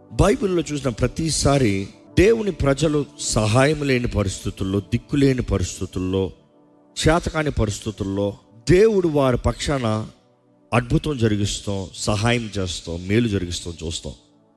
బైబిల్లో చూసిన ప్రతిసారి దేవుని ప్రజలు సహాయం లేని పరిస్థితుల్లో దిక్కులేని పరిస్థితుల్లో చేతకాని పరిస్థితుల్లో దేవుడు వారి పక్షాన అద్భుతం జరిగిస్తాం సహాయం చేస్తాం మేలు జరిగిస్తాం చూస్తాం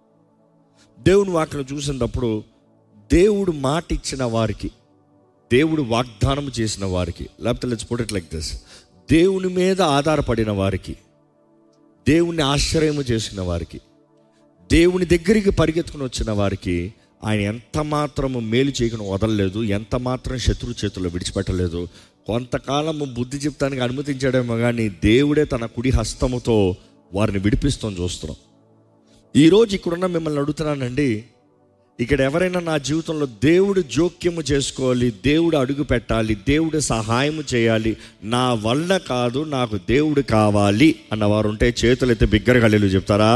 దేవుని వాక్యం చూసినప్పుడు దేవుడు మాట ఇచ్చిన వారికి దేవుడు వాగ్దానం చేసిన వారికి లేకపోతే let's put it like this దేవుని మీద ఆధారపడిన వారికి దేవుని ఆశ్రయము చేసిన వారికి దేవుని దగ్గరికి పరిగెత్తుకుని వచ్చిన వారికి ఆయన ఎంత మాత్రము మేలు చేయకుండా వదలలేదు ఎంత మాత్రం శత్రు చేతుల్లో విడిచిపెట్టలేదు కొంతకాలము బుద్ధి చెప్తానికి అనుమతించాడేమో కానీ దేవుడే తన కుడి హస్తముతో వారిని విడిపిస్తాం చూస్తున్నాం ఈరోజు ఇక్కడున్న మిమ్మల్ని అడుగుతున్నానండి ఇక్కడ ఎవరైనా నా జీవితంలో దేవుడు జోక్యము చేసుకోవాలి దేవుడు అడుగు పెట్టాలి దేవుడు సహాయం చేయాలి నా వల్ల కాదు నాకు దేవుడు కావాలి అన్నవారు ఉంటే చేతులు అయితే బిగ్గరగా హల్లెలూయా చెప్తారా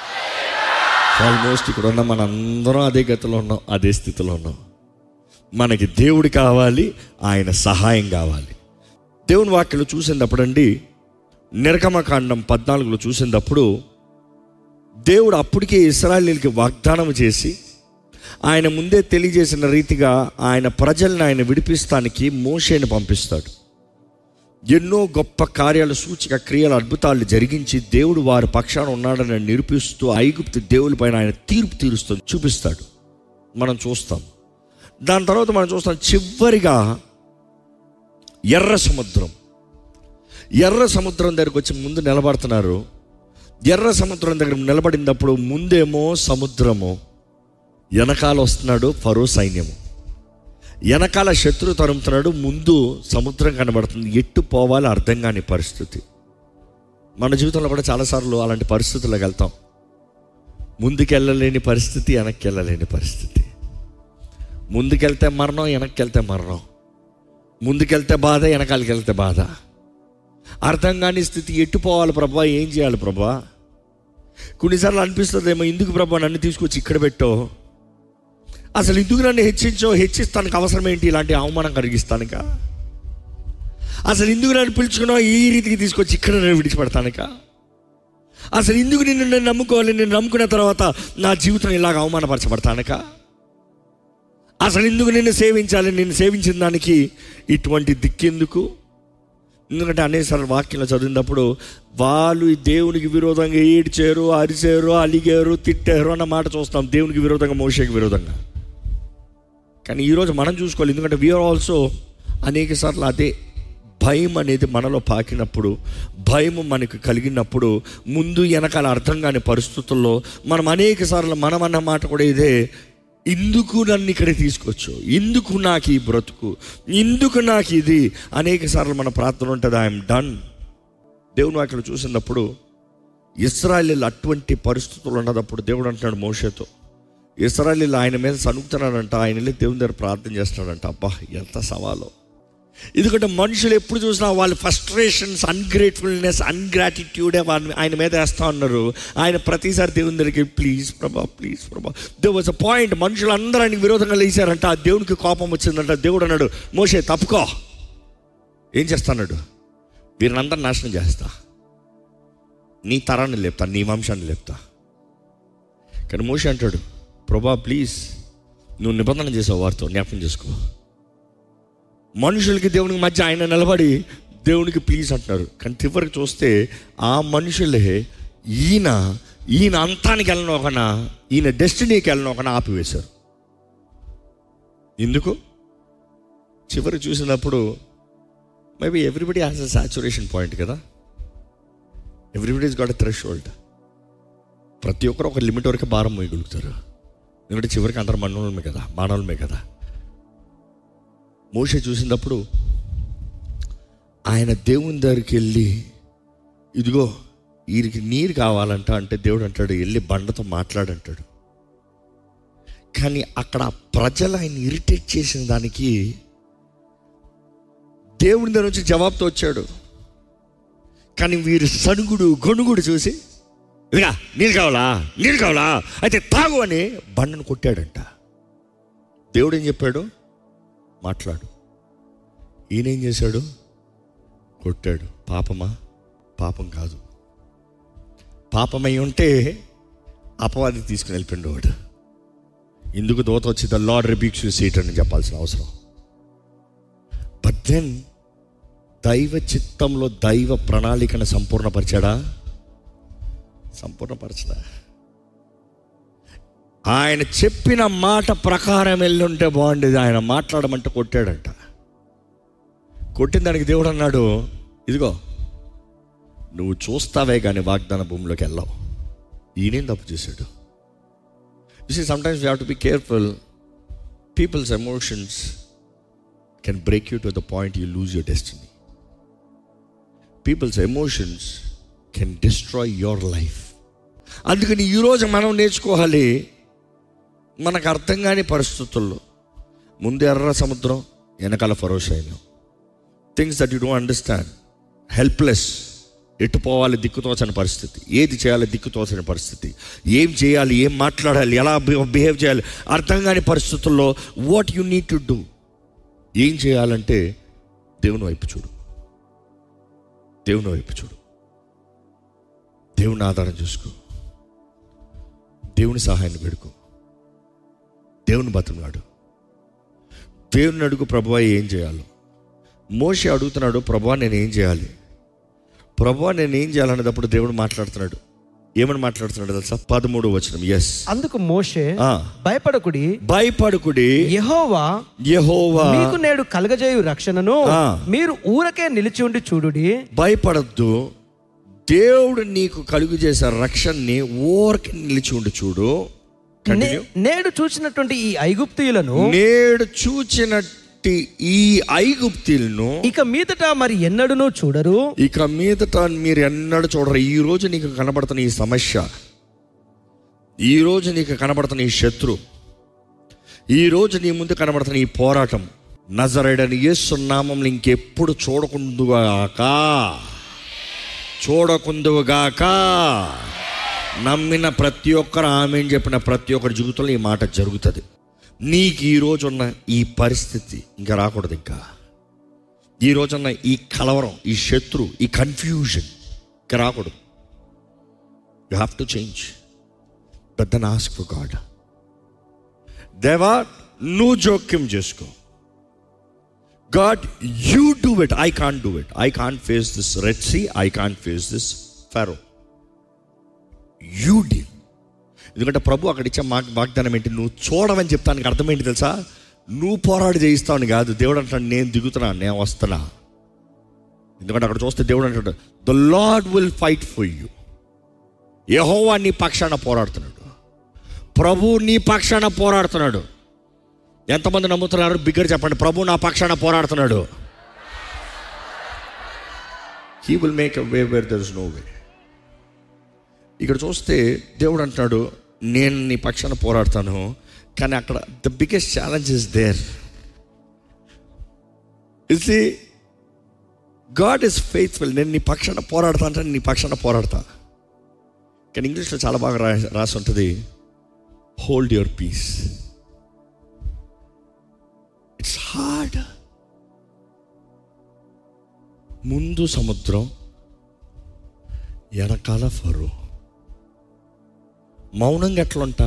ఆల్మోస్ట్ ఇక్కడ ఉన్న మనందరం అదే గతిలో ఉన్నాం అదే స్థితిలో ఉన్నాం మనకి దేవుడు కావాలి ఆయన సహాయం కావాలి దేవుని వాక్యలు చూసినప్పుడు అండి నిర్గమకాండం పద్నాలుగులో చూసినప్పుడు దేవుడు అప్పటికే ఇస్రాయలీలకి వాగ్దానం చేసి ఆయన ముందే తెలియజేసిన రీతిగా ఆయన ప్రజల్ని ఆయన విడిపిస్తానికి మోషేని పంపిస్తాడు ఎన్నో గొప్ప కార్యాలు సూచిక క్రియలు అద్భుతాలు జరిగించి దేవుడు వారి పక్షాన ఉన్నాడని నిరూపిస్తూ ఐగుప్తు దేవుని పైన ఆయన తీర్పు తీరుస్తూ చూపిస్తాడు మనం చూస్తాం దాని తర్వాత మనం చూస్తాం చివరిగా ఎర్ర సముద్రం ఎర్ర సముద్రం దగ్గరకు వచ్చి ముందు నిలబడుతున్నారు ఎర్ర సముద్రం దగ్గర నిలబడినప్పుడు ముందేమో సముద్రము వెనకాల వస్తున్నాడు ఫరో సైన్యము వెనకాల శత్రు తరుముతున్నాడు ముందు సముద్రం కనబడుతుంది ఎట్టు పోవాలి అర్థం కాని పరిస్థితి మన జీవితంలో కూడా చాలాసార్లు అలాంటి పరిస్థితుల్లోకి వెళ్తాం ముందుకెళ్ళలేని పరిస్థితి వెనక్కి వెళ్ళలేని పరిస్థితి ముందుకెళ్తే మరణం వెనక్కి వెళ్తే మరణం ముందుకెళ్తే బాధ వెనకాలకి వెళ్తే బాధ అర్థం కాని స్థితి ఎట్టు పోవాలి ప్రభా ఏం చేయాలి ప్రభా కొన్నిసార్లు అనిపిస్తుందేమో ఎందుకు ప్రభా నన్ను తీసుకొచ్చి ఇక్కడ పెట్టో అసలు ఎందుకు నన్ను హెచ్చించో హెచ్చిస్తానికి అవసరం ఏంటి ఇలాంటి అవమానం కలిగిస్తానిక అసలు ఎందుకు నన్ను పిలుచుకున్నావు ఈ రీతికి తీసుకొచ్చి ఇక్కడ నేను విడిచిపెడతానిక అసలు ఎందుకు నిన్ను నేను నమ్ముకోవాలి నేను నమ్ముకున్న తర్వాత నా జీవితం ఇలాగ అవమానపరచబడతానిక అసలు ఎందుకు నిన్ను సేవించాలి నిన్ను సేవించిన దానికి ఇటువంటి దిక్కెందుకు ఎందుకంటే అనేసార్లు వాక్యంలో చదివినప్పుడు వాళ్ళు ఈ దేవునికి విరోధంగా ఏడ్చారు అరిచారు అలిగారు తిట్టారు అన్న మాట చూస్తాం దేవునికి విరోధంగా మోషేకి విరోధంగా కానీ ఈరోజు మనం చూసుకోవాలి ఎందుకంటే వీఆర్ ఆల్సో అనేక సార్లు అదే భయం అనేది మనలో పాకినప్పుడు భయం మనకు కలిగినప్పుడు ముందు వెనకాల అర్థం కాని పరిస్థితుల్లో మనం అనేక సార్లు మనం అన్న మాట కూడా ఇదే ఎందుకు నన్ను ఇక్కడ తీసుకొచ్చు ఎందుకు నాకు ఈ బ్రతుకు ఎందుకు నాకు ఇది అనేక సార్లు మన ప్రార్థన ఉంటుంది ఐఎమ్ డన్ దేవుని వాక్యలు చూసినప్పుడు ఇస్రాయలీలు అటువంటి పరిస్థితులు ఉన్నదప్పుడు దేవుడు అంటున్నాడు మోషేతో ఇస్రాయలీలు ఆయన మీద సనుగుతున్నాడంట ఆయన వెళ్ళి దేవుని దగ్గర ప్రార్థన చేస్తున్నాడంట అబ్బా ఎంత సవాలో ఎందుకంటే మనుషులు ఎప్పుడు చూసినా వాళ్ళ ఫస్ట్రేషన్స్ అన్గ్రేట్ఫుల్నెస్ అన్గ్రాటిట్యూడే వాళ్ళని ఆయన మీద వేస్తా ఉన్నారు ఆయన ప్రతిసారి దేవుని దగ్గరికి ప్లీజ్ ప్రభా ప్లీజ్ ప్రభా దే వాజ్ అ పాయింట్ మనుషులు అందరూ ఆయనకి విరోధంగా లేచారంట ఆ దేవునికి కోపం వచ్చిందంట దేవుడు అన్నాడు మోసే తప్పుకో ఏం చేస్తాడు వీరిని అందరు నాశనం చేస్తా నీ తరాన్ని లేపుతా నీ వంశాన్ని లేపుతా కానీ మోషే అంటాడు ప్రభా ప్లీజ్ నువ్వు నిబంధన చేసావు వారితో జ్ఞాపకం చేసుకో మనుషులకి దేవునికి మధ్య ఆయన నిలబడి దేవునికి ప్లీజ్ అంటున్నారు కానీ చివరికి చూస్తే ఆ మనుషులే ఈయన ఈయన అంతానికి వెళ్ళనోకనా ఈయన డెస్టినీకి వెళ్ళనోకనా ఆపివేశారు ఎందుకు చివరి చూసినప్పుడు maybe everybody has a saturation point కదా everybody is got a threshold ప్రతి ఒక్కరు ఒక లిమిట్ వరకు భారం మోయగలుగుతారు ఎందుకంటే చివరికి అందరు మనోళ్ళమే కదా మానవులమే కదా మోషే చూసినప్పుడు ఆయన దేవుని దగ్గరికి వెళ్ళి ఇదిగో వీరికి నీరు కావాలంట అంటే దేవుడు అంటాడు వెళ్ళి బండతో మాట్లాడంటాడు కానీ అక్కడ ఆ ప్రజలు ఆయన ఇరిటేట్ చేసిన దానికి దేవుని దగ్గర నుంచి జవాబుతో వచ్చాడు కానీ వీరు సణుగుడు గొణుగుడు చూసి ఇదిగా నీరు కావాలా నీరు కావాలా అయితే తాగు అని బండను కొట్టాడంట దేవుడు ఏం చెప్పాడు మాట్లాడు ఈయన ఏం చేశాడు కొట్టాడు పాపమా పాపం కాదు పాపమై ఉంటే అపవాది తీసుకుని వెళ్ళిపోయింది వాడు ఇందుకు దోత వచ్చి ద లార్డ్ రిబీక్స్ సీట్ అని చెప్పాల్సిన అవసరం బట్ దెన్ దైవ చిత్తంలో దైవ ప్రణాళికను సంపూర్ణపరిచాడా సంపూర్ణపరచడా ఆయన చెప్పిన మాట ప్రకారం వెళ్ళుంటే బాగుండేది ఆయన మాట్లాడమంటే కొట్టాడంట కొట్టిన దానికి దేవుడు అన్నాడు ఇదిగో నువ్వు చూస్తావే కానీ వాగ్దాన భూమిలోకి వెళ్ళావు ఈయనేం తప్పు చేశాడు you see sometimes you have to be careful people's emotions can break you to the point you lose your destiny people's emotions can destroy your life అందుకని ఈరోజు మనం నేర్చుకోవాలి మనకు అర్థం కాని పరిస్థితుల్లో ముందు ఎర్ర సముద్రం వెనకాల ఫరోష్ అయినా things that you don't understand helpless ఎటు పోవాలి దిక్కుతోచని పరిస్థితి ఏది చేయాలి దిక్కుతోచని పరిస్థితి ఏం చేయాలి ఏం మాట్లాడాలి ఎలా బిహేవ్ చేయాలి అర్థం కాని పరిస్థితుల్లో what you need to do ఏం చేయాలంటే దేవుని వైపు చూడు దేవుని వైపు చూడు దేవుని ఆధారం చూసుకో దేవుని సహాయాన్ని పెడుకో దేవుని బతున్నాడు దేవుని అడుగు ప్రభువా ఏం చేయాలో మోషే అడుగుతున్నాడు ప్రభువా నేను ఏం చేయాలి ప్రభువా నేను ఏం చేయాలనేటప్పుడు దేవుడు మాట్లాడుతున్నాడు ఏమని మాట్లాడుతున్నాడు తెలుసా పదమూడు వచనం ఎస్ అందుకు మోషే భయపడకుడి భయపడుకుడి యెహోవా యెహోవా మీకు నేడు కలగజేయు రక్షణను ఆ. మీరు ఊరకే నిలిచి ఉండి చూడుడి భయపడద్దు దేవుడు నీకు కలుగు చేసే రక్షణని ఊరికి నిలిచి ఉండి చూడు Continue. నే- నేడు చూసినటువంటి ఈ ఐగుప్తీయులను నేడు చూచినట్టి ఈ ఐగుప్తిలను ఇక మీదట మరి ఎన్నడూనూ చూడరు ఇక మీదట మీరు ఎన్నడూ చూడరు ఈ రోజు నీకు కనబడుతున్న ఈ సమస్య ఈ రోజు నీకు కనబడుతున్న ఈ శత్రు ఈ రోజు నీ ముందు కనబడుతున్న ఈ పోరాటం నజరేడని యేసు నామంలో ఇంకెప్పుడు చూడకుందుగాక చూడకుందుగాక నమ్మిన ప్రతి ఒక్కరు ఆమె చెప్పిన ప్రతి ఒక్కరి జీవితంలో ఈ మాట జరుగుతుంది నీకు ఈ రోజు ఉన్న ఈ పరిస్థితి ఇంకా రాకూడదు ఇంకా ఈ రోజున్న ఈ కలవరం ఈ శత్రు ఈ కన్ఫ్యూజన్ ఇంకా రాకూడదు యు హ్యావ్ టు చేంజ్ పెద్ద ఆస్క్ ఫర్ గాడ్ దేవా నువ్వు జోక్యం చేసుకో God you do it I can't do it I can't face this red sea I can't face this Pharaoh you deal ఎందుకంటే ప్రభు అక్కడ ఇచ్చే మాకు వాగ్దానం ఏంటి నువ్వు చూడవని చెప్తానికి అర్థం ఏంటి తెలుసా నువ్వు పోరాడు చేయిస్తావని కాదు దేవుడు అంటాడు నేను దిగుతున్నా నేను వస్తున్నా ఎందుకంటే అక్కడ చూస్తే దేవుడు అంటాడు the Lord will fight for you యహోవా నీ పక్షాన పోరాడుతున్నాడు ప్రభు నీ పక్షాన పోరాడుతున్నాడు ఎంతమంది నమ్ముతున్నారు బిగ్గర చెప్పండి ప్రభు నా పక్షాన పోరాడుతున్నాడు he will make a way where there is no way ఇక్కడ చూస్తే దేవుడు అంటున్నాడు నేను నీ పక్షాన పోరాడతాను కానీ అక్కడ the biggest challenge is there ఇది గాడ్ ఇస్ ఫెయిత్ఫుల్ నేను నీ పక్షాన పోరాడతా అంటే నీ పక్షాన పోరాడతా కానీ ఇంగ్లీష్లో చాలా బాగా రా రాసి ఉంటుంది hold your peace it's hard ముందు సముద్రం వెనకాల ఫరో మౌనంగా ఎట్లుంటా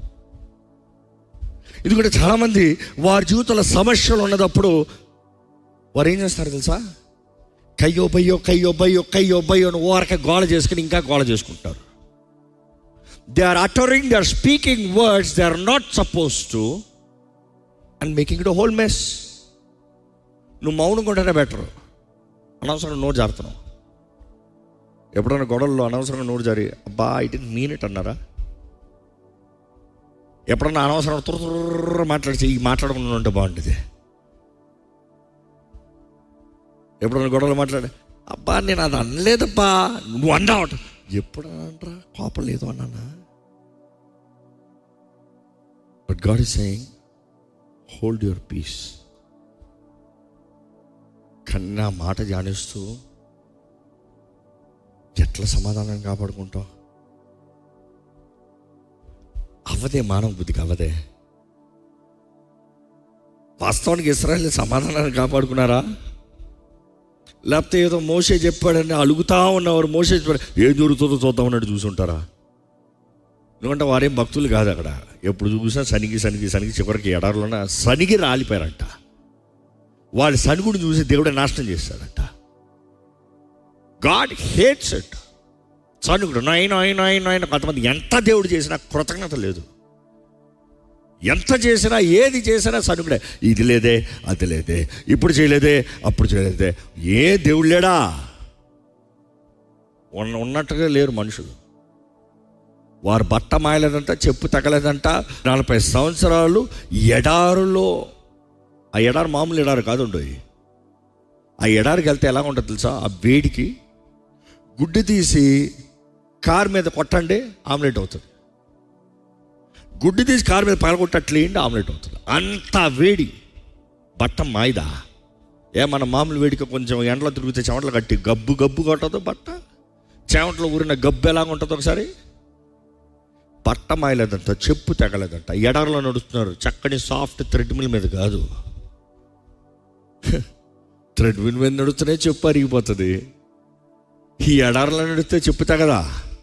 ఎందుకంటే చాలామంది వారి జీవితంలో సమస్యలు ఉన్నదప్పుడు వారు ఏం చేస్తారు తెలుసా కయ్యో బయ్యో కయ్యో బయ్యో కయ్యో బయ్యో అని ఓరక గోల చేసుకుని ఇంకా గోల చేసుకుంటారు they are uttering they are speaking words they are not suppose to and making it whole mess నువ్వు మౌనంగా ఉంటేనే బెటర్ అనవసరంగా నోరు జారుతున్నావు ఎప్పుడైనా గొడవల్లో అనవసరంగా నోరు జారి అబ్బా ఐ డెంట్ మీన్ ఇట్ అన్నారా ఎప్పుడన్నా అనవసరం తుర్ర తుర్ర మాట్లాడితే ఈ మాట్లాడకుండా ఉంటే బాగుంటుంది ఎప్పుడన్నా గొడవలు మాట్లాడే అబ్బా నేను అది అనలేదబ్బా నువ్వు అన్నావట ఎప్పుడు అనరా కోపం లేదు అన్నానా but God is saying hold your peace కానీ నా మాట ధ్యానిస్తూ ఎట్లా సమాధానం కాపాడుకుంటావు అవదే మానవ బుద్ధికి అవదే వాస్తవానికి ఇస్రాయల్ సమాధానాన్ని కాపాడుకున్నారా లేకపోతే ఏదో మోసే చెప్పాడని అలుగుతా ఉన్నవారు మోసే చెప్పాడు ఏం జరుగుతుందో చూద్దాం అన్నట్టు చూసుంటారా ఎందుకంటే వారేం భక్తులు కాదు అక్కడ ఎప్పుడు చూసినా సనిగి సనిగి సనిగి చివరికి ఎడారిలోన సనిగి రాలిపోయారంట వాళ్ళ సనుగుడు చూసి దేవుడే నాశనం చేశాడంట గాడ్ హేట్స్ ఇట్ సనుగుడు నాయన ఆయన ఆయన ఆయన కొంతమంది ఎంత దేవుడు చేసినా కృతజ్ఞత లేదు ఎంత చేసినా ఏది చేసినా సనుగుడే ఇది లేదే అది లేదే ఇప్పుడు చేయలేదే అప్పుడు చేయలేదే ఏ దేవుడు లేడా ఉన్న ఉన్నట్టుగా లేరు మనుషులు వారు బట్ట మాయలేదంట చెప్పు తగలేదంట నలభై సంవత్సరాలు ఎడారులో ఆ ఎడారు మామూలు ఎడారు కాదు ఆ ఎడారికి వెళ్తే ఎలా ఉంటుంది తెలుసా ఆ వేడికి గుడ్డు తీసి కారు మీద కొట్టండి ఆమ్లెట్ అవుతుంది గుడ్డు తీసి కారు మీద పగలగొట్టట్లేండి ఆమ్లెట్ అవుతుంది అంత వేడి బట్ట మాయిదా ఏ మన మామూలు వేడికి కొంచెం ఎండలో తిరిగితే చెమటలు కట్టి గబ్బు గబ్బు కొట్టదు బట్ట చెమటలో ఊరిన గబ్బు ఎలాగ ఉంటుంది ఒకసారి బట్ట మాయలేదంట చెప్పు తెగలేదంట ఎడారిలో నడుస్తున్నారు చక్కని సాఫ్ట్ థ్రెడ్ మిల్ మీద కాదు థ్రెడ్ మిల్ మీద నడుస్తూనే చెప్పు అరిగిపోతుంది ఈ ఎడారిలో నడిస్తే చెప్పు తెగదా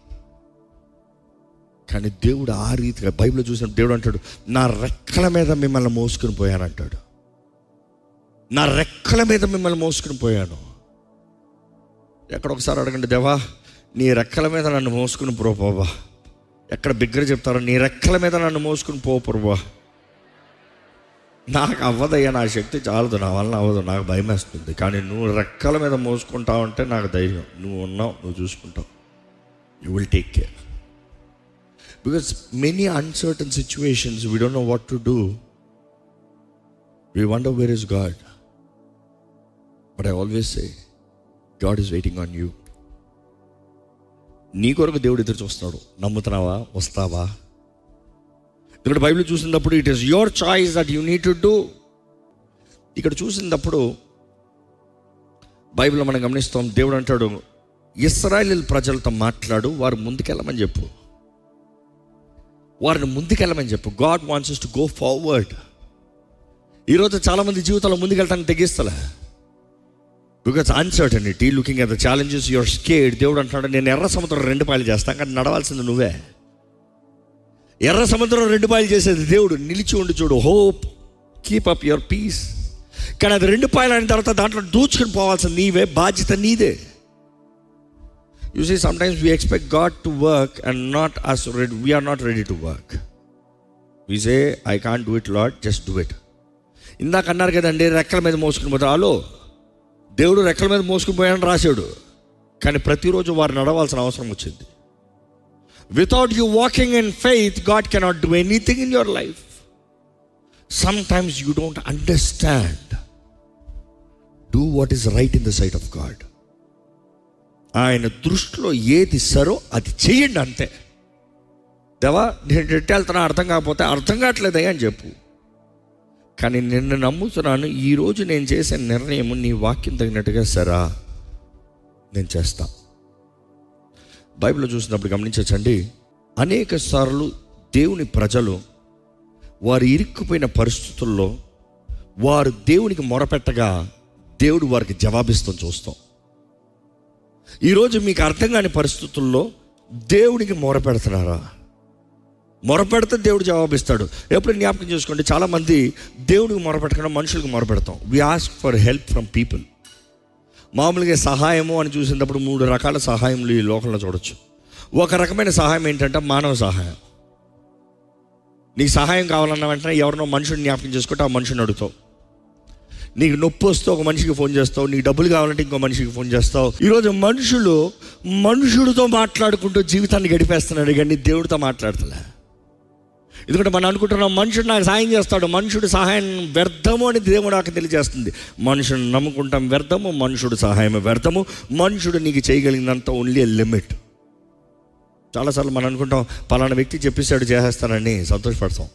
కానీ దేవుడు ఆ రీతిగా బైబిల్ చూసిన దేవుడు అంటాడు నా రెక్కల మీద మిమ్మల్ని మోసుకుని పోయానంటాడు నా రెక్కల మీద మిమ్మల్ని మోసుకుని పోయాను ఎక్కడ ఒకసారి అడగండి దేవా నీ రెక్కల మీద నన్ను మోసుకుని పో బాబా ఎక్కడ బిగ్గర చెప్తారో నీ రెక్కల మీద నన్ను మోసుకుని పో ప్రభా నాకు అవ్వదయ్యా నా శక్తి చాలదు నా వల్ల అవ్వదు నాకు భయం వేస్తుంది కానీ నువ్వు రెక్కల మీద మోసుకుంటావు అంటే నాకు ధైర్యం నువ్వు ఉన్నావు నువ్వు చూసుకుంటావు you will take care because many uncertain situations we don't know what to do we wonder where is God but I always say God is waiting on you నీ కొరకు దేవుడు ఎదురు చూస్తున్నాడు నమ్ముతున్నావా వస్తావా ఇక్కడ బైబిల్ చూసినప్పుడు it is your choice that you need to do ఇక్కడ చూసినప్పుడు బైబిల్లో మనం గమనిస్తాం దేవుడు అంటాడు ఇస్రాయల్ ప్రజలతో మాట్లాడు వారు ముందుకెళ్ళమని చెప్పు వారిని ముందుకెళ్ళమని చెప్పు God wants to go forward ఈరోజు చాలామంది జీవితంలో ముందుకెళ్ళటానికి తెగిస్తలే because uncertainty looking at the challenges your scared దేవుడు అంటున్నాడు నేను ఎర్ర సముద్రం రెండు పాయలు చేస్తాను కానీ నడవాల్సింది నువ్వే ఎర్ర సముద్రం రెండు పాయలు చేసేది దేవుడు నిలిచి ఉండి చూడు hope keep up your peace కానీ అది రెండు పాయలు అయిన తర్వాత దాంట్లో దూచుకుని పోవాల్సింది నీవే బాధ్యత నీదే you see sometimes we expect God to work and not us ready we're not ready to work we say I can't do it Lord just do it ఇందాక అన్నారు కదండి రెక్కల మీద మోసుకుని పోతారు హలో దేవుడు రెక్కల మీద మోసుకుని పోయాడని రాశాడు కానీ ప్రతిరోజు వారు నడవాల్సిన అవసరం వచ్చింది without you walking in faith God cannot do anything in your life sometimes you don't understand do what is right in the sight of God ఆయన దృష్టిలో ఏది సరో అది చెయ్యండి అంతే దేవా నేను ఎట్టు వెళ్తున్నా అర్థం కాకపోతే అర్థం కావట్లేదయ్యా అని చెప్పు కానీ నిన్ను నమ్ముతున్నాను ఈరోజు నేను చేసే నిర్ణయం నీ వాక్యం తగినట్టుగా సరా నేను చేస్తా బైబిల్లో చూసినప్పుడు గమనించచ్చండి అనేక సార్లు దేవుని ప్రజలు వారు ఇరుక్కుపోయిన పరిస్థితుల్లో వారు దేవునికి మొరపెట్టగా దేవుడు వారికి జవాబిస్తాం చూస్తాం ఈరోజు మీకు అర్థం కాని పరిస్థితుల్లో దేవునికి మొరపెడుతున్నారా మొరపెడితే దేవుడు జవాబిస్తాడు ఎప్పుడు జ్ఞాపకం చేసుకోండి చాలామంది దేవుడికి మొరపెట్టకుండా మనుషులకు మొరపెడతాం we ask for help from people మామూలుగా సహాయము అని చూసినప్పుడు మూడు రకాల సహాయములు ఈ లోకంలో చూడొచ్చు ఒక రకమైన సహాయం ఏంటంటే మానవ సహాయం నీకు సహాయం కావాలన్న వెంటనే ఎవరినో మనుషుని జ్ఞాపకం చేసుకుంటే ఆ మనిషిని అడుగుతావు నీకు నొప్పి వస్తే ఒక మనిషికి ఫోన్ చేస్తావు నీకు డబ్బులు కావాలంటే ఇంకో మనిషికి ఫోన్ చేస్తావు ఈరోజు మనుషులు మనుషుడితో మాట్లాడుకుంటూ జీవితాన్ని గడిపేస్తున్నాడు కానీ దేవుడితో మాట్లాడతలే ఎందుకంటే మనం అనుకుంటున్నాం మనుషుడు నాకు సాయం చేస్తాడు మనుషుడు సహాయం వ్యర్థము అని దేవుడు నాకు తెలియజేస్తుంది మనుషుని నమ్ముకుంటాం వ్యర్థము మనుషుడు సహాయం వ్యర్థము మనుషుడు నీకు చేయగలిగినంత ఓన్లీ లిమిట్ చాలాసార్లు మనం అనుకుంటాం పలానా వ్యక్తి చెప్పేసాడు చేసేస్తానని సంతోషపడతాం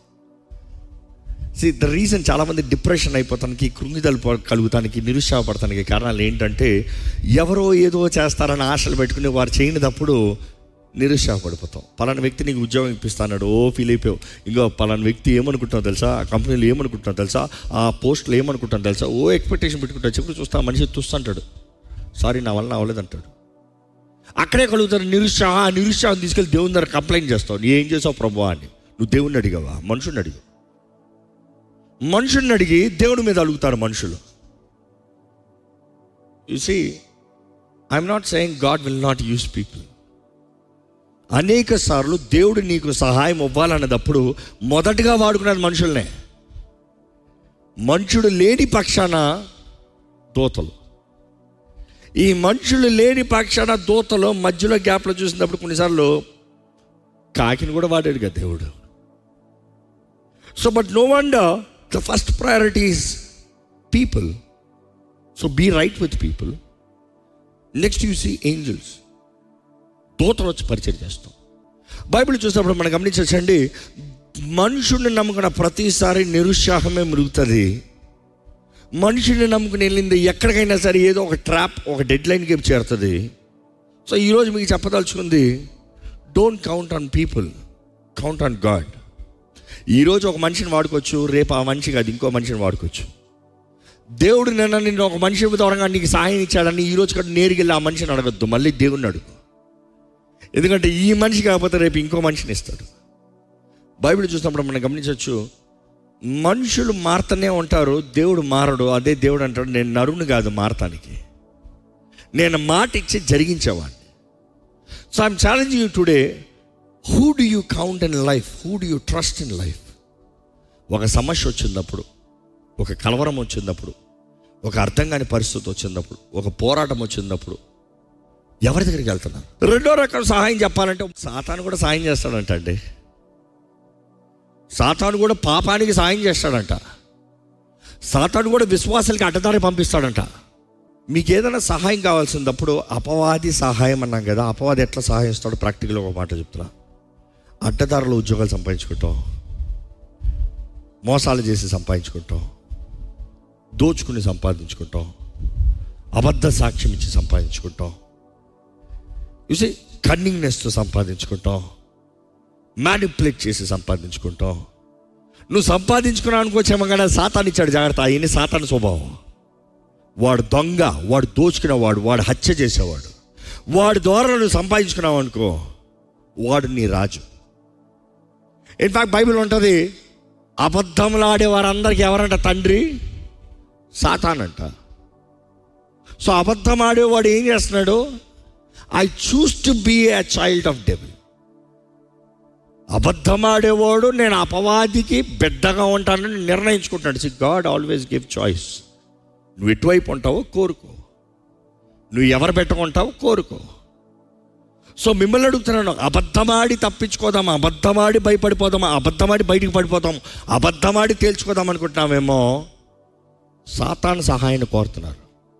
సి ద రీజన్ చాలామంది డిప్రెషన్ అయిపోతానికి కృంగిదలు ప- కలుగుతానికి నిరుత్సాహపడటానికి కారణాలు ఏంటంటే ఎవరో ఏదో చేస్తారని ఆశలు పెట్టుకుని వారు చేయనిదప్పుడు నిరుత్సాహపడిపోతాం పలానా వ్యక్తి నీకు ఉద్యోగం ఇప్పిస్తాడు ఓ ఫీల్ అయిపోయావు ఇంకో పలానా వ్యక్తి ఏమనుకుంటున్నావు తెలుసా ఆ కంపెనీలో ఏమనుకుంటున్నావు తెలుసా ఆ పోస్ట్లో ఏమనుకుంటున్నావు తెలుసా ఓ ఎక్స్పెక్టేషన్ పెట్టుకుంటావు చెప్పుడు చూస్తా ఆ మనిషి చూస్తుంటాడు సారీ నా వల్ల అవ్వలేదంటాడు అక్కడే కలుగుతారు నిరుత్సాహం ఆ నిరుత్సాహం తీసుకెళ్ళి దేవుని దగ్గర కంప్లైంట్ చేస్తావు నీ ఏం చేసావు ప్రభు అని నువ్వు దేవుణ్ణి అడిగావా మనుషుని అడిగావు మనుషుని అడిగి దేవుడి మీద అడుగుతారు మనుషులు you see I'm not saying God will not use people అనేక సార్లు దేవుడు నీకు సహాయం ఇవ్వాలన్నదప్పుడు మొదటగా వాడుకున్నది మనుషుల్నే మనుషుడు లేని పక్షాన దోతలు ఈ మనుషులు లేని పక్షాన దూతలో మధ్యలో గ్యాప్లో చూసినప్పుడు కొన్నిసార్లు కాకిని కూడా వాడాడు కదా దేవుడు so but no wonder the first priority is people so be right with people next you see angels దూతలు వచ్చి పరిచయం చేస్తాం బైబిల్ చూసినప్పుడు మనం గమనించండి మనుషుడిని నమ్ముకున్న ప్రతిసారి నిరుత్సాహమే మరుగుతుంది మనుషుని నమ్ముకుని వెళ్ళింది ఎక్కడికైనా సరే ఏదో ఒక ట్రాప్ ఒక డెడ్ లైన్కి చేరుతుంది సో ఈరోజు మీకు చెప్పదలుచుకుంది don't count on people count on God ఈరోజు ఒక మనిషిని వాడుకోవచ్చు రేపు ఆ మనిషి కాదు ఇంకో మనిషిని వాడుకోవచ్చు దేవుడు నిన్న నిన్ను ఒక మనిషి దూరంగా నీకు సహాయం ఇచ్చాడని ఈ రోజు కూడా నేరుగా వెళ్ళి ఆ మనిషిని అడగద్దు మళ్ళీ దేవుణ్ణి అడుగు ఎందుకంటే ఈ మనిషి కాకపోతే రేపు ఇంకో మనిషిని ఇస్తాడు బైబిల్ చూసినప్పుడు మనం గమనించవచ్చు మనుషులు మారుతూనే ఉంటారు దేవుడు మారడు అదే దేవుడు అంటాడు నేను నరుని కాదు మారటానికి నేను మాట ఇచ్చి జరిగించేవాడిని so I'm challenge you today who do you count in life who do you trust in life ఒక సమస్య వచ్చినప్పుడు ఒక కలవరం వచ్చినప్పుడు ఒక అర్థం కాని పరిస్థితి వచ్చినప్పుడు ఒక పోరాటం వచ్చినప్పుడు ఎవరి దగ్గరికి వెళ్తున్నారు రెండో రకం సహాయం చెప్పాలంటే సాతాను కూడా సహాయం చేస్తాడంట అండి సాతాను కూడా పాపానికి సాయం చేస్తాడంట సాతాను కూడా విశ్వాసాలకి అడ్డదారి పంపిస్తాడంట మీకు ఏదైనా సహాయం కావాల్సినప్పుడు అపవాది సహాయం అన్నాం కదా అపవాది ఎట్లా సహాయం ఇస్తాడో ప్రాక్టికల్గా ఒక మాట చెప్తున్నా అడ్డదారులు ఉద్యోగాలు సంపాదించుకుంటాం మోసాలు చేసి సంపాదించుకుంటాం దోచుకుని సంపాదించుకుంటాం అబద్ధ సాక్ష్యం ఇచ్చి సంపాదించుకుంటాం చూసి కన్నింగ్నెస్తో సంపాదించుకుంటాం మ్యానిపులేట్ చేసి సంపాదించుకుంటాం నువ్వు సంపాదించుకున్నావు అనుకోవచ్చేమో కానీ సాతాన్ ఇచ్చాడు జాగ్రత్త ఆయన్ని సాతాన్ స్వభావం వాడు దొంగ వాడు దోచుకునేవాడు వాడు హత్య చేసేవాడు వాడి ద్వారా నువ్వు సంపాదించుకున్నావు అనుకో వాడు నీ రాజు ఇన్ఫాక్ట్ బైబిల్ ఉంటుంది అబద్ధములు ఆడే వారందరికీ ఎవరంట తండ్రి సాతాన్ అంట సో అబద్ధం ఆడేవాడు ఏం చేస్తున్నాడు I choose to be a child of devil అబద్ధం ఆడేవాడు నేను అపవాదికి బిడ్డగా ఉంటానని నిర్ణయించుకుంటాడు see God always give choice నువ్వు ఎటువైపు ఉంటావో కోరుకో నువ్వు ఎవరు పెట్టుకుంటావో కోరుకో సో మిమ్మల్ని అడుగుతున్నాను అబద్ధమాడి తప్పించుకోదామా అబద్ధమాడి భయపడిపోదామా అబద్ధమాడి బయటికి పడిపోదాం అబద్ధమాడి తేల్చుకోదాం అనుకుంటున్నామేమో సాతాను సహాయాన్ని కోరుతున్నారు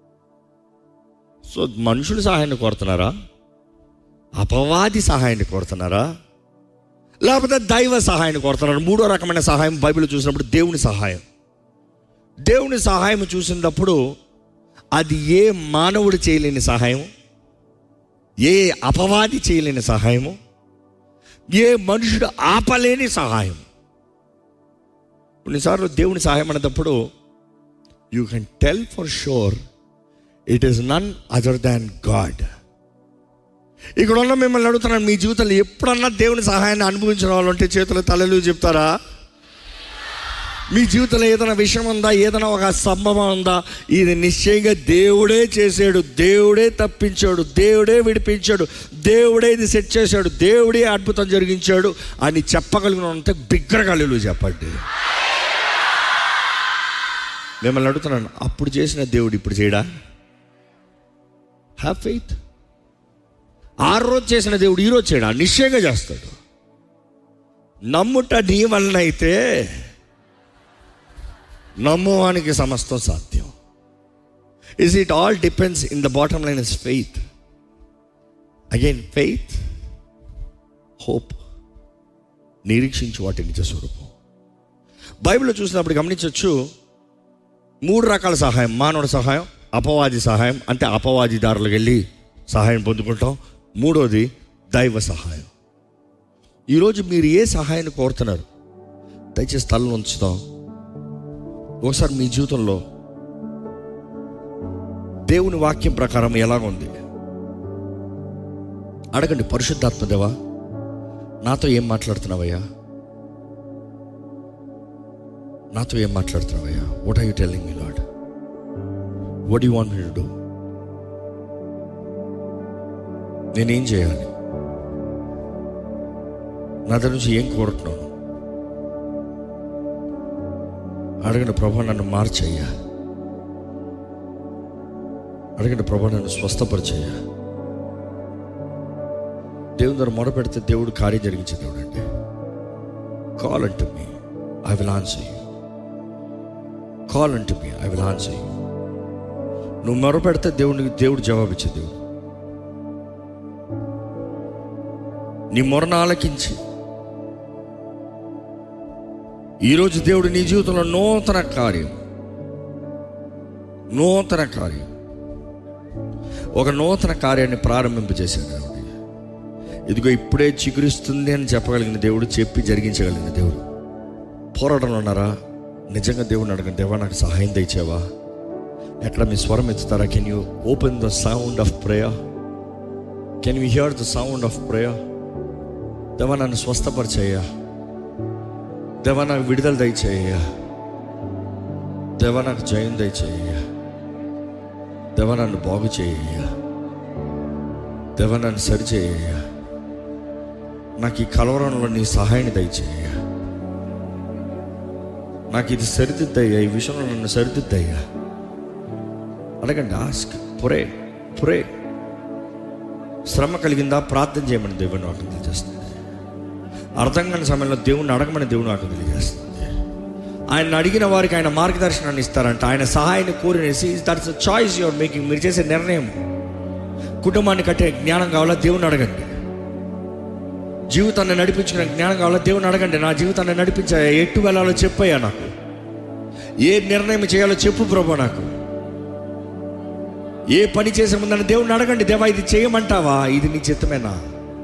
సో మనుషులు సహాయాన్ని కోరుతున్నారా అపవాది సహాయాన్ని కోరుతున్నారా లేకపోతే దైవ సహాయాన్ని కోరుతున్నారు మూడో రకమైన సహాయం బైబిల్ చూసినప్పుడు దేవుని సహాయం దేవుని సహాయం చూసినప్పుడు అది ఏ మానవుడు చేయలేని సహాయం ఏ అపవాది చేయలేని సహాయము ఏ మనుషుడు ఆపలేని సహాయం కొన్నిసార్లు దేవుని సహాయం అన్నప్పుడు you can tell for sure it is none other than God ఇక్కడ ఉన్న మిమ్మల్ని అడుగుతున్నాను మీ జీవితంలో ఎప్పుడన్నా దేవుని సహాయాన్ని అనుభవించిన వాళ్ళు ఉంటే చేతులు తలలు చెప్తారా మీ జీవితంలో ఏదైనా విషయం ఉందా ఏదైనా ఒక సంభవం ఉందా ఇది నిశ్చయంగా దేవుడే చేసాడు దేవుడే తప్పించాడు దేవుడే విడిపించాడు దేవుడే ఇది సెట్ చేశాడు దేవుడే అద్భుతం జరిగించాడు అని చెప్పగలిగిన ఉంటే బిగ్గరగలలు చెప్పండి మిమ్మల్ని అడుగుతున్నాను అప్పుడు చేసిన దేవుడు ఇప్పుడు చేయడా హ్యావ్ ఫెయిత్ ఆ రోజు చేసిన దేవుడు ఈరోజు చేయడా నిశ్చయంగా చేస్తాడు నమ్ముట నీ వలన అయితే నమ్మువానికి సమస్తం సాధ్యం is it all depends in the bottom line is faith again faith hope నిరీక్షించు వాటి నిజ స్వరూపం బైబిల్లో చూసినప్పుడు గమనించవచ్చు మూడు రకాల సహాయం మానవుడి సహాయం అపవాది సహాయం అంటే అపవాదిదారులకు వెళ్ళి సహాయం పొందుకుంటాం మూడోది దైవ సహాయం ఈరోజు మీరు ఏ సహాయాన్ని కోరుతున్నారు దయచేసి తలను ఉంచుతాం ఒకసారి మీ జీవితంలో దేవుని వాక్యం ప్రకారం ఎలాగుంది అడగండి పరిశుద్ధాత్మ దేవా నాతో ఏం మాట్లాడుతున్నావయ్యా నాతో ఏం మాట్లాడుతున్నావయ్యా what are you telling me Lord what you want me to do నేనేం చేయాలి నా దగ్గర నుంచి ఏం కోరుతున్నాను అడగండి ప్రభా నన్ను మార్చయ్యా అడగండి ప్రభా నన్ను స్వస్థపరిచయ్యా దేవుని దగ్గర మొరపెడితే దేవుడు కార్యం జరిగించే దేవుడు అండి call unto me I will answer you call unto me I will answer you నువ్వు మొరపెడితే దేవునికి దేవుడు జవాబిచ్చే దేవుడు నీ మొరను ఆలకించి ఈరోజు దేవుడు నీ జీవితంలో నూతన కార్యం నూతన కార్యం ఒక నూతన కార్యాన్ని ప్రారంభింపజేశాడు దేవుడు ఇదిగో ఇప్పుడే చిగురిస్తుంది అని చెప్పగలిగిన దేవుడు చెప్పి జరిగించగలిగిన దేవుడు పోరాటంలో ఉన్నారా నిజంగా దేవుడిని అడగండి దేవా నాకు సహాయం తెచ్చావా ఎక్కడ మీ స్వరం ఎత్తుతారా can you open the sound of prayer can you hear the sound of prayer దేవా నన్ను స్వస్థపరిచయ్యా దేవా నాకు విడుదల దయచేయ్యా దేవా నాకు జయం దయచేయ్యా దేవా నన్ను బాగు చేయ్యా దేవా నన్ను సరిచేయ్యా నాకు ఈ కలవరంలో నీ సహాయాన్ని దయచేయ్యా నాకు ఇది సరిదిద్దయ్యా ఈ విషయంలో నన్ను సరిదిద్దయ్యా అడగండి ఆస్క్ పురే పురే శ్రమ కలిగిందా ప్రార్థన చేయమని దేవుని నాకు తెలియజేస్తుంది అర్థం కాని సమయంలో దేవుణ్ణి అడగమని దేవుడు నాకు తెలియజేస్తుంది ఆయన అడిగిన వారికి ఆయన మార్గదర్శనాన్ని ఇస్తారంట ఆయన సహాయాన్ని కోరినేసి దట్స్ చాయిస్ యువర్ మేకింగ్ మీరు చేసే నిర్ణయం కుటుంబాన్ని కట్టే జ్ఞానం కావాలా దేవుని అడగండి జీవితాన్ని నడిపించుకునే జ్ఞానం కావాలా దేవుని అడగండి నా జీవితాన్ని నడిపించా ఎట్టు వెళ్ళాలో చెప్పయ్యా నాకు ఏ నిర్ణయం చేయాలో చెప్పు ప్రభు నాకు ఏ పని చేసే ముందని దేవుని అడగండి దేవా ఇది చేయమంటావా ఇది నీ చిత్తమేనా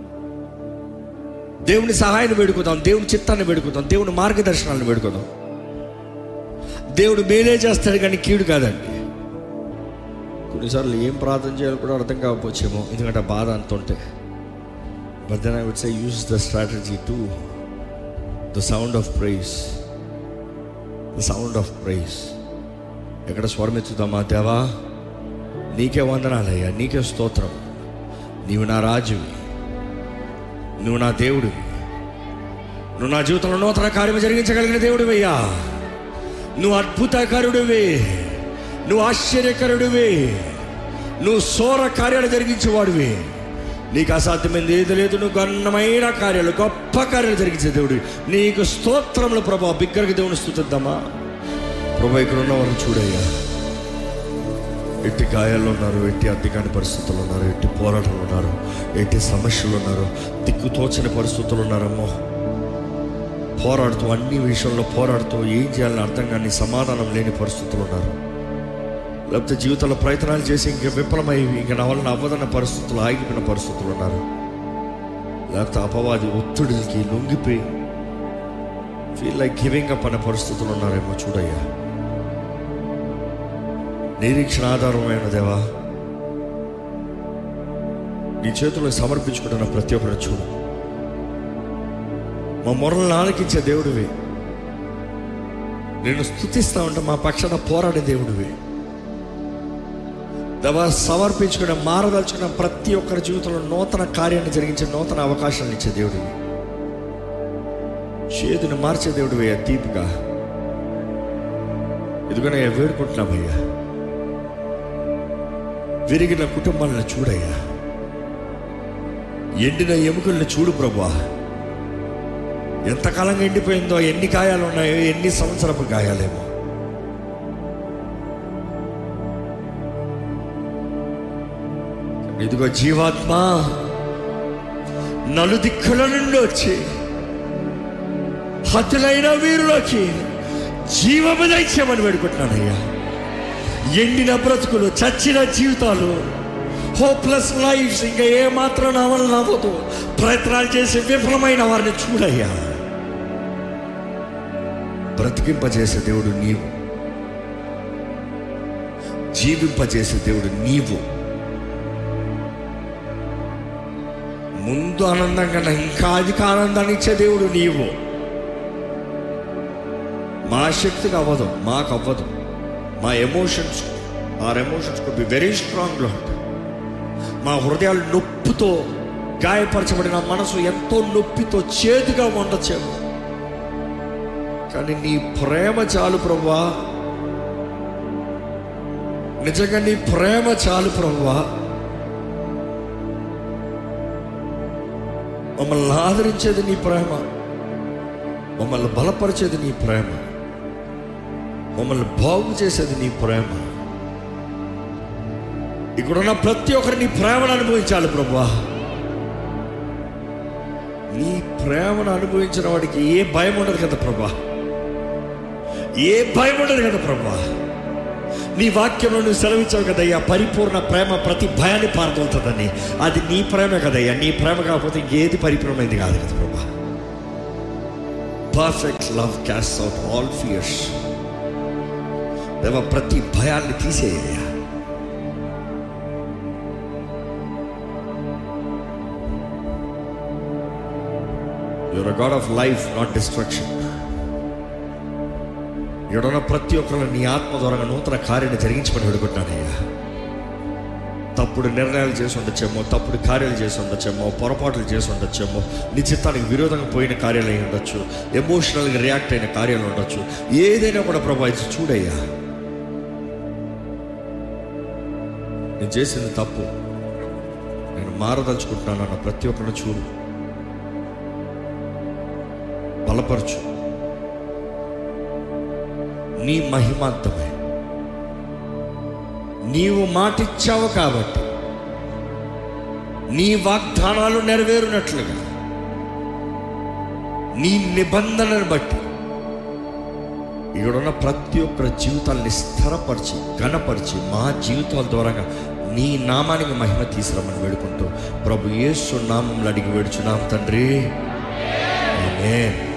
దేవుని సహాయాన్ని వేడుకుదాం దేవుని చిత్తాన్ని వేడుకుదాం దేవుని మార్గదర్శనాలను వేడుకుదాం దేవుడు మేలే చేస్తాడు కానీ కీడు కాదండి కొన్నిసార్లు ఏం ప్రార్థన చేయాలో కూడా అర్థం కాకపోవచ్చేమో ఎందుకంటే ఆ బాధ అంత ఉంటే but then I would say use the strategy to the sound of praise the sound of praise ఎక్కడ స్వరం ఎత్తుదామా దేవా నీకే వందనాలయ్యా నీకే స్తోత్రం నీవు నా రాజువి నువ్వు నా దేవుడివి నువ్వు నా జీవితంలో నూతన కార్యం జరిగించగలిగిన దేవుడివయ్యా నువ్వు అద్భుతకరుడివి నువ్వు ఆశ్చర్యకరుడివి నువ్వు సోర కార్యాలు జరిగించేవాడివి నీకు అసాధ్యమైంది ఏది లేదు నువ్వు గన్నమైన కార్యాలు గొప్ప కార్యాలు జరిగించే దేవుడివి నీకు స్తోత్రములు ప్రభా బిగ్గరగా దేవుని స్థుతిద్దామా ప్రభా ఇక్కడ ఉన్నవారు చూడయ్యా ఎట్టి గాయాల్లో ఉన్నారు ఎట్టి అద్దెకాని పరిస్థితులు ఉన్నారు ఎట్టి పోరాటాలు ఉన్నారు ఎట్టి సమస్యలు ఉన్నారు దిక్కు తోచని పరిస్థితులు ఉన్నారమ్మో పోరాడుతూ అన్ని విషయంలో పోరాడుతూ ఏం చేయాలని అర్థం కాని సమాధానం లేని పరిస్థితులు ఉన్నారు లేకపోతే జీవితంలో ప్రయత్నాలు చేసి ఇంకా విఫలమై ఇంకా నా వలన అవ్వదన్న పరిస్థితులు ఆగిపోయిన పరిస్థితులు ఉన్నారు లేకపోతే అపవాది ఒత్తిడికి లొంగిపోయి ఫీల్ లైక్ గివింగ్ అప్ అనే పరిస్థితులు ఉన్నారేమో చూడయ్యా నిరీక్షణ ఆధారమైన దేవా నీ చేతుల్లో సమర్పించుకుంటున్న ప్రతి ఒక్కరు చూడు మా మొరలను ఆలకించే దేవుడివి నేను స్థుతిస్తా ఉంటే మా పక్షాన పోరాడే దేవుడివి దేవా సమర్పించుకున్న మారదలుచుకున్న ప్రతి ఒక్కరి జీవితంలో నూతన కార్యాన్ని జరిగించే నూతన అవకాశాలను ఇచ్చే దేవుడివి చేతుని మార్చే దేవుడివి తీపిగా ఇదిగోనే వేడుకుంటున్నామయ్యా విరిగిన కుటుంబాలను చూడయ్యా ఎండిన ఎముకలను చూడు ప్రభా ఎంతకాలంగా ఎండిపోయిందో ఎన్ని గాయాలు ఉన్నాయో ఎన్ని సంవత్సరపు గాయాలేమో ఇదిగో జీవాత్మ నలుదిక్కుల నుండి వచ్చి హతులైన వీరులకి జీవము దైత్యమని వేడుకుంటున్నానయ్యా ఎండిన బ్రతుకులు చచ్చిన జీవితాలు హోప్లెస్ లైఫ్స్ ఇంకా ఏ మాత్రం నా వల్ల నవ్వదు ప్రయత్నాలు చేసి విఫలమైన వారిని చూడయ్యా బ్రతికింపజేసే దేవుడు నీవు జీవింపజేసే దేవుడు నీవు ముందు ఆనందం కన్నా ఇంకా అధిక ఆనందాన్ని ఇచ్చే దేవుడు నీవు మా శక్తికి అవ్వదు మాకు అవ్వదు మా emotions are emotions could be very strong Lord మా హృదయాలు నొప్పితో గాయపరచబడిన మనసు ఎంతో నొప్పితో చేదుగా ఉండొచ్చేమో కానీ నీ ప్రేమ చాలు ప్రభా నిజంగా నీ ప్రేమ చాలు ప్రభా మమ్మల్ని ఆదరించేది నీ ప్రేమ మమ్మల్ని బలపరిచేది నీ ప్రేమ మమ్మల్ని బాగు చేసేది నీ ప్రేమ ఇక్కడున్న ప్రతి ఒక్కరు నీ ప్రేమను అనుభవించాలి ప్రభా నీ ప్రేమను అనుభవించిన వాడికి ఏ భయం ఉండదు కదా ప్రభా ఏ భయం ఉండదు కదా ప్రభా నీ వాక్యంలో నువ్వు సెలవిచ్చావు కదయ్యా పరిపూర్ణ ప్రేమ ప్రతి భయాన్ని పారదోలుతుందని అది నీ ప్రేమ కదయ్యా నీ ప్రేమ కాకపోతే ఏది పరిపూర్ణమైంది కాదు కదా ప్రభా perfect love cast out all fears దేవ ప్రతి భయాన్ని తీసేయ్యా your God of life not destruction ఎడన ప్రతి ఒక్కరు నీ ఆత్మ ద్వారా నూతన కార్యాన్ని జరిగించమని వేడుకుంటున్నానయ్యా తప్పుడు నిర్ణయాలు చేసి ఉండొచ్చేమో తప్పుడు కార్యాలు చేసి ఉండొచ్చేమో పొరపాట్లు చేసి ఉండొచ్చేమో నీ చిత్తానికి విరోధంగా పోయిన కార్యాలు అయి ఉండొచ్చు ఎమోషనల్గా రియాక్ట్ అయిన కార్యాలు ఉండొచ్చు ఏదైనా కూడా ప్రభా ఇది చూడయ్యా నేను చేసింది తప్పు నేను మారదలుచుకుంటున్నాను అన్న ప్రతి ఒక్కరిని చూడు బలపరచు నీ మహిమార్థమే నీవు మాటిచ్చావు కాబట్టి నీ వాగ్దానాలు నెరవేరునట్లుగా నీ నిబంధనను బట్టి ఇక్కడున్న ప్రతి ఒక్కరి జీవితాల్ని స్థిరపరిచి ఘనపరిచి మా జీవితాల ద్వారా నీ నామానికి మహిమ తీసుకురమ్మని వేడుకుంటూ ప్రభు యేసు నామంలో అడిగి వేడుచున్నాం తండ్రి ఆమేన్